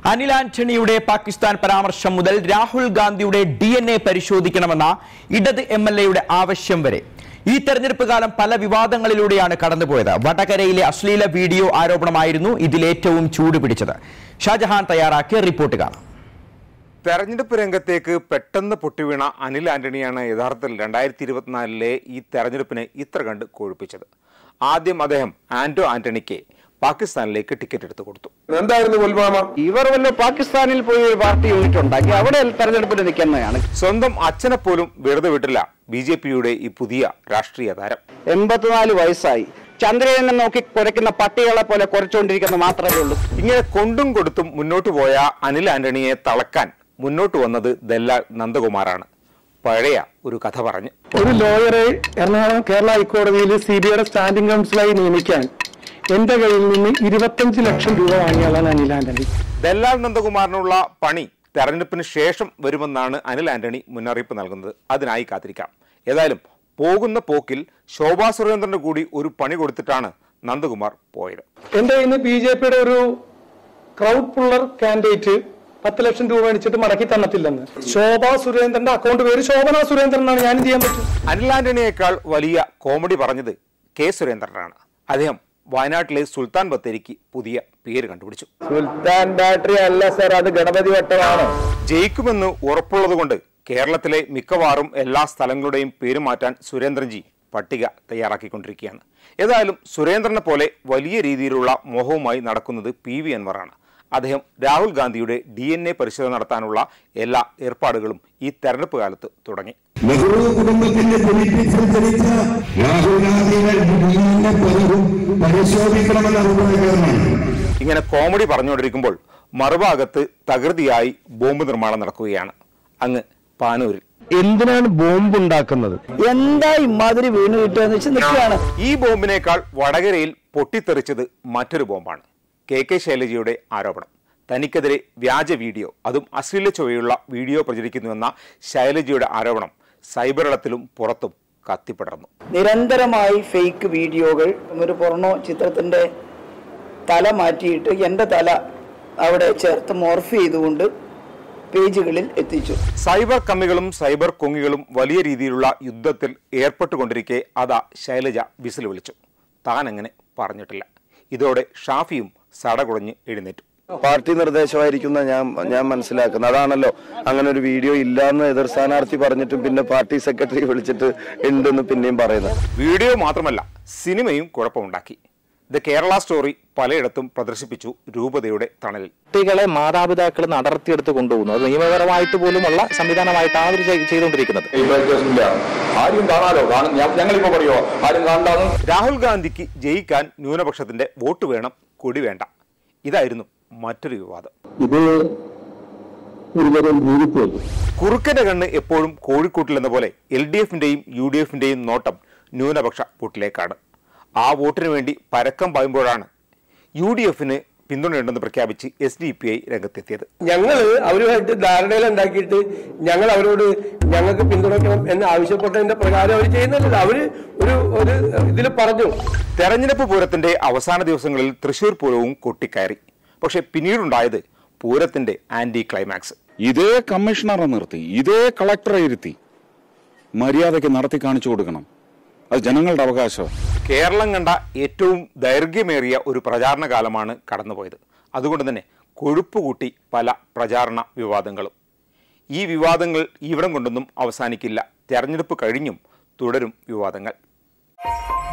അനിൽ ആന്റണിയുടെ പാകിസ്ഥാൻ പരാമർശം മുതൽ രാഹുൽ ഗാന്ധിയുടെ ഡി എൻ എ പരിശോധിക്കണമെന്ന ഇടത് എം എൽ എയുടെ ആവശ്യം വരെ ഈ തെരഞ്ഞെടുപ്പ് കാലം പല വിവാദങ്ങളിലൂടെയാണ് കടന്നുപോയത് വടകരയിലെ അശ്ലീല വീഡിയോ ആരോപണമായിരുന്നു ഇതിലേറ്റവും ചൂടുപിടിച്ചത് ഷാജഹാൻ തയ്യാറാക്കിയ റിപ്പോർട്ട് കാണാം തെരഞ്ഞെടുപ്പ് രംഗത്തേക്ക് പെട്ടെന്ന് പൊട്ടിവീണ അനിൽ ആന്റണിയാണ് യഥാർത്ഥത്തിൽ രണ്ടായിരത്തി ഇരുപത്തിനാലിലെ ഈ തെരഞ്ഞെടുപ്പിനെ ഇത്ര കണ്ട് കൊഴുപ്പിച്ചത് ആദ്യം അദ്ദേഹം ആന്റോ ആന്റണിക്ക് പാകിസ്ഥാനിലേക്ക് ടിക്കറ്റ് എടുത്തു കൊടുത്തു എന്തായിരുന്നു പുൽവാമ ഇവർ വല്ല പാകിസ്ഥാനിൽ പോയി ഒരു പാർട്ടി യൂണിറ്റ് ഉണ്ടാക്കി അവിടെ തെരഞ്ഞെടുപ്പിൽ നിൽക്കുന്നതാണ് സ്വന്തം അച്ഛനെ പോലും വെറുതെ വിട്ടില്ല ബി ജെ പിയുടെ ഈ പുതിയ രാഷ്ട്രീയ താരം എൺപത്തിനാല് വയസ്സായി ചന്ദ്രനെ നോക്കി കുരയ്ക്കുന്ന പട്ടികളെ പോലെ കുരച്ചുകൊണ്ടിരിക്കുന്നത് മാത്രമേ ഉള്ളൂ ഇങ്ങനെ കൊണ്ടും കൊടുത്തും മുന്നോട്ട് പോയ അനിൽ ആന്റണിയെ തളക്കാൻ മുന്നോട്ട് വന്നത് ദല്ലാൽ നന്ദകുമാറാണ് പഴയ ഒരു കഥ പറഞ്ഞ് ഒരു ലോയറെ എറണാകുളം കേരള ഹൈക്കോടതിയിൽ സി ബി ഐയുടെ സ്റ്റാൻഡിംഗ് കൗൺസിലായി നിയമിക്കാൻ എന്റെ കയ്യിൽ നിന്ന് ഇരുപത്തഞ്ച് ലക്ഷം രൂപ വാങ്ങിയതാണ് അനിൽ ആന്റണി ദല്ലാൽ നന്ദകുമാറിനുള്ള പണി തെരഞ്ഞെടുപ്പിന് ശേഷം വരുമെന്നാണ് അനിൽ ആന്റണി മുന്നറിയിപ്പ് നൽകുന്നത് അതിനായി കാത്തിരിക്കാം ഏതായാലും പോകുന്ന പോക്കിൽ ശോഭാ സുരേന്ദ്രന് കൂടി ഒരു പണി കൊടുത്തിട്ടാണ് നന്ദകുമാർ പോയത് എന്റെ കയ്യിൽ നിന്ന് ബി ജെ പിയുടെ ഒരു ക്രൗഡ് പുള്ളർ കാൻഡിഡേറ്റ് പത്ത് ലക്ഷം രൂപ മേടിച്ചിട്ട് മടക്കി തന്നിട്ടില്ലെന്ന് ശോഭാ സുരേന്ദ്രന്റെ അക്കൗണ്ട് പേര് ശോഭന സുരേന്ദ്രൻ എന്നാണ് ഞാൻ എന്ത് ചെയ്യാൻ പറ്റും അനിൽ ആന്റണിയേക്കാൾ വലിയ കോമഡി പറഞ്ഞത് കെ സുരേന്ദ്രനാണ് അദ്ദേഹം വയനാട്ടിലെ സുൽത്താൻ ബത്തേരിക്ക് പുതിയ പേര് കണ്ടുപിടിച്ചു സുൽത്താൻ ബാറ്ററി അല്ല സർ അത് ഗണപതി വട്ടമാണ് ജയിക്കുമെന്ന് ഉറപ്പുള്ളതുകൊണ്ട് കേരളത്തിലെ മിക്കവാറും എല്ലാ സ്ഥലങ്ങളുടെയും പേര് മാറ്റാൻ സുരേന്ദ്രൻജി പട്ടിക തയ്യാറാക്കിക്കൊണ്ടിരിക്കുകയാണ് ഏതായാലും സുരേന്ദ്രനെ പോലെ വലിയ രീതിയിലുള്ള മോഹവുമായി നടക്കുന്നത് പി വി അൻവറാണ് അദ്ദേഹം രാഹുൽ ഗാന്ധിയുടെ ഡി എൻ എ പരിശോധന നടത്താനുള്ള എല്ലാ ഏർപ്പാടുകളും ഈ തെരഞ്ഞെടുപ്പ് കാലത്ത് തുടങ്ങി നെഹ്റു കുടുംബത്തിന്റെ പൊളിറ്റിക്സിൽ ജനിച്ച രാഹുൽ ഗാന്ധിയുടെ ഡീനിന്റെ പതിവും പരിശോധിക്കണമെന്ന അഭിപ്രായക്കാരനാണ് ഇങ്ങനെ കോമഡി പറഞ്ഞുകൊണ്ടിരിക്കുമ്പോൾ മറുഭാഗത്ത് തകൃതിയായി ബോംബ് നിർമ്മാണം നടക്കുകയാണ് അങ്ങ് പാനൂരിൽ എന്തിനാണ് ബോംബ് ഉണ്ടാക്കുന്നത് എന്താ ഇമാതിരി വീണ് കിട്ടുക വെച്ച് നിൽക്കുകയാണ് ഈ ബോംബിനേക്കാൾ വടകരയിൽ പൊട്ടിത്തെറിച്ചത് മറ്റൊരു ബോംബാണ് കെ കെ ശൈലജയുടെ ആരോപണം തനിക്കെതിരെ വ്യാജ വീഡിയോ അതും അശ്ലീല ചുവയുള്ള വീഡിയോ പ്രചരിക്കുന്നുവെന്ന ശൈലജയുടെ ആരോപണം സൈബറിടത്തിലും പുറത്തും കത്തിപ്പടർന്നു നിരന്തരമായി ഫേക്ക് വീഡിയോകൾ ഒരു പൊറണോ ചിത്രത്തിന്റെ തല മാറ്റിയിട്ട് എൻ്റെ തല അവിടെ ചേർത്ത് മോർഫ് ചെയ്തുകൊണ്ട് പേജുകളിൽ എത്തിച്ചു സൈബർ കമ്മികളും സൈബർ കൊങ്ങികളും വലിയ രീതിയിലുള്ള യുദ്ധത്തിൽ ഏർപ്പെട്ടുകൊണ്ടിരിക്കെ അതാ ശൈലജ വിസിൽ വിളിച്ചു താൻ അങ്ങനെ പറഞ്ഞിട്ടില്ല ഇതോടെ ഷാഫിയും സടകുടഞ്ഞ് എഴുന്നേറ്റു പാർട്ടി നിർദ്ദേശമായിരിക്കുന്ന ഞാൻ ഞാൻ മനസ്സിലാക്കുന്നത് അതാണല്ലോ അങ്ങനെ ഒരു വീഡിയോ ഇല്ലാന്ന് എതിർ സ്ഥാനാർത്ഥി പറഞ്ഞിട്ടും പിന്നെ പാർട്ടി സെക്രട്ടറി വിളിച്ചിട്ട് ഉണ്ടെന്ന് പിന്നെയും പറയുന്നത് വീഡിയോ മാത്രമല്ല സിനിമയും കുഴപ്പമുണ്ടാക്കി ദ കേരള സ്റ്റോറി പലയിടത്തും പ്രദർശിപ്പിച്ചു രൂപതയുടെ തണലിൽ കുട്ടികളെ മാതാപിതാക്കൾ നടത്തിയെടുത്ത് കൊണ്ടുപോകുന്നു അത് നിയമപരമായിട്ട് പോലുമുള്ള സംവിധാനമായിട്ടാണ് അവർ ചെയ്- ചെയ്തുകൊണ്ടിരിക്കുന്നത് ആരും കാണാലോ ഞങ്ങളിപ്പോ പറയോ ആരും കാണാന്ന് രാഹുൽ ഗാന്ധിക്ക് ജയിക്കാൻ ന്യൂനപക്ഷത്തിന്റെ വോട്ട് വേണം കൊടി വേണ്ട ഇതായിരുന്നു മറ്റൊരു വിവാദം ഇത് ഒരുതരം ഭൂരിപ്പോയി കുറുക്കന്റെ കണ്ണ് എപ്പോഴും കോഴിക്കോട്ടിലെന്ന പോലെ എൽ ഡി എഫിന്റെയും യു ഡി എഫിന്റെയും നോട്ടം ന്യൂനപക്ഷ വോട്ടിലേക്കാണ് ആ വോട്ടിന് വേണ്ടി പരക്കം പായുമ്പോഴാണ് യു ഡി എഫിന് പിന്തുണയുണ്ടെന്ന് പ്രഖ്യാപിച്ച് എസ് ഡി പി ഐ രംഗത്തെത്തിയത് ഞങ്ങൾ അവരുമായിട്ട് ധാരണയിലുണ്ടാക്കിയിട്ട് ഞങ്ങൾ അവരോട് ഞങ്ങൾക്ക് പിന്തുണയ്ക്കണം എന്ന് ആവശ്യപ്പെട്ടതിന്റെ പ്രകാരം അവർ ചെയ്യുന്നില്ല അവര് ഒരു ഒരു ഇതിൽ പറഞ്ഞു തെരഞ്ഞെടുപ്പ് പൂരത്തിന്റെ അവസാന ദിവസങ്ങളിൽ തൃശൂർ പൂരവും കൊട്ടിക്കയറി പക്ഷെ പിന്നീടുണ്ടായത് പൂരത്തിന്റെ ആന്റി ക്ലൈമാക്സ് ഇതേ കമ്മീഷണറെ നിർത്തി ഇതേ കളക്ടറെ ഇരുത്തി മര്യാദയ്ക്ക് നടത്തി കാണിച്ചു കൊടുക്കണം അത് ജനങ്ങളുടെ അവകാശം കേരളം കണ്ട ഏറ്റവും ദൈർഘ്യമേറിയ ഒരു പ്രചാരണ കാലമാണ് കടന്നുപോയത് അതുകൊണ്ട് തന്നെ കൊഴുപ്പ് കൂട്ടി പല പ്രചാരണ വിവാദങ്ങളും ഈ വിവാദങ്ങൾ ഇവിടം കൊണ്ടൊന്നും അവസാനിക്കില്ല തെരഞ്ഞെടുപ്പ് കഴിഞ്ഞും തുടരും വിവാദങ്ങൾ